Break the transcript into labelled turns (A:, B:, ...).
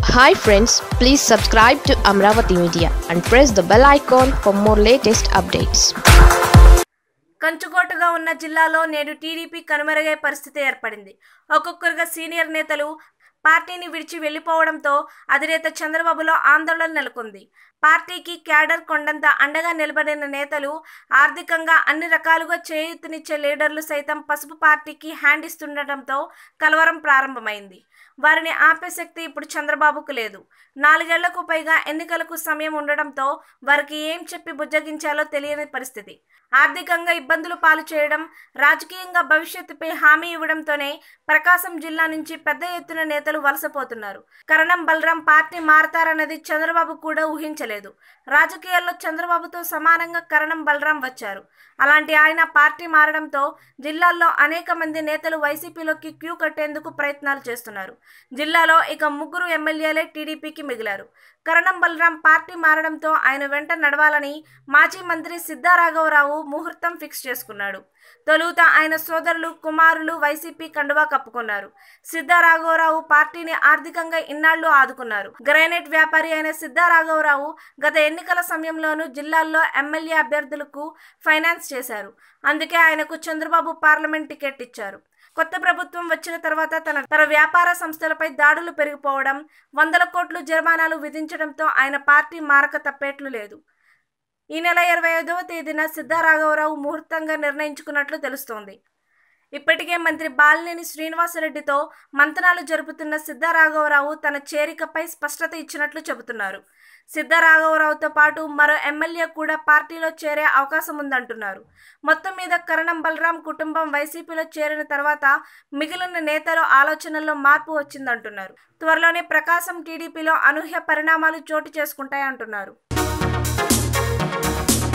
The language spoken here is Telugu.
A: hi friends please subscribe to Amaravati media and press the bell icon for more latest updates
B: కంచుకోటగా ఉన్న జిల్లాలో నేడు టీడీపీ కనుమరుగే పరిస్థితి ఏర్పడింది ఒక్కొక్కరుగా సీనియర్ నేతలు పార్టీని విడిచి వెళ్లిపోవడంతో అధినేత చంద్రబాబులో ఆందోళన నెలకొంది పార్టీకి క్యాడర్ కొండంత అండగా నిలబడిన నేతలు ఆర్థికంగా అన్ని రకాలుగా చేయూతనిచ్చే లీడర్లు సైతం పసుపు పార్టీకి హ్యాండ్ ఇస్తుండటంతో కలవరం ప్రారంభమైంది వారిని ఆపే శక్తి ఇప్పుడు చంద్రబాబుకు లేదు నాలుగేళ్లకు పైగా ఎన్నికలకు సమయం ఉండడంతో వారికి ఏం చెప్పి బుజ్జగించాలో తెలియని పరిస్థితి ఆర్థికంగా ఇబ్బందులు పాలు చేయడం రాజకీయంగా భవిష్యత్తుపై హామీ ఇవ్వడంతోనే ప్రకాశం జిల్లా నుంచి పెద్ద ఎత్తున నేతలు వలసపోతున్నారు కరణం బలరాం పార్టీ మారతారన్నది చంద్రబాబు కూడా ఊహించలేదు రాజకీయాల్లో చంద్రబాబుతో సమానంగా కరణం బలరాం వచ్చారు అలాంటి ఆయన పార్టీ మారడంతో జిల్లాల్లో అనేక మంది నేతలు వైసీపీలోకి క్యూ కట్టేందుకు ప్రయత్నాలు చేస్తున్నారు జిల్లాలో ఇక ముగ్గురు ఎమ్మెల్యేలే టీడీపీకి మిగిలారు కరణం బలరాం పార్టీ మారడంతో ఆయన వెంట నడవాలని మాజీ మంత్రి సిద్ధారాఘవరావు ముహూర్తం ఫిక్స్ చేసుకున్నాడు తొలుత ఆయన సోదరులు కుమారులు వైసీపీ కండువా కప్పుకున్నారు సిద్ధారాఘవరావు పార్టీని ఆర్థికంగా ఇన్నాళ్లు ఆదుకున్నారు గ్రానైట్ వ్యాపారి అయిన సిద్ధారాఘవరావు గత ఎన్నికల సమయంలోనూ జిల్లాల్లో ఎమ్మెల్యే అభ్యర్థులకు ఫైనాన్స్ చేశారు అందుకే ఆయనకు చంద్రబాబు పార్లమెంట్ టికెట్ ఇచ్చారు కొత్త ప్రభుత్వం వచ్చిన తర్వాత తన తన వ్యాపార సంస్థలపై దాడులు పెరిగిపోవడం వందల కోట్లు జరిమానాలు విధించడంతో ఆయన పార్టీ మారక తప్పేట్లు లేదు ఈ నెల ఇరవై ఐదవ తేదీన సిద్ధారాఘవరావు ముహూర్తంగా నిర్ణయించుకున్నట్లు తెలుస్తోంది ఇప్పటికే మంత్రి బాలినేని శ్రీనివాసరెడ్డితో మంతనాలు జరుపుతున్న సిద్ధారాఘవరావు తన చేరికపై స్పష్టత ఇచ్చినట్లు చెబుతున్నారు సిద్ధారాఘవరావుతో పాటు మరో ఎమ్మెల్యే కూడా పార్టీలో చేరే అవకాశం ఉందంటున్నారు మొత్తం మీద కరణం బలరాం కుటుంబం వైసీపీలో చేరిన తర్వాత మిగిలిన నేతల ఆలోచనల్లో మార్పు వచ్చిందంటున్నారు త్వరలోనే ప్రకాశం టీడీపీలో అనూహ్య పరిణామాలు చోటు చేసుకుంటాయంటున్నారు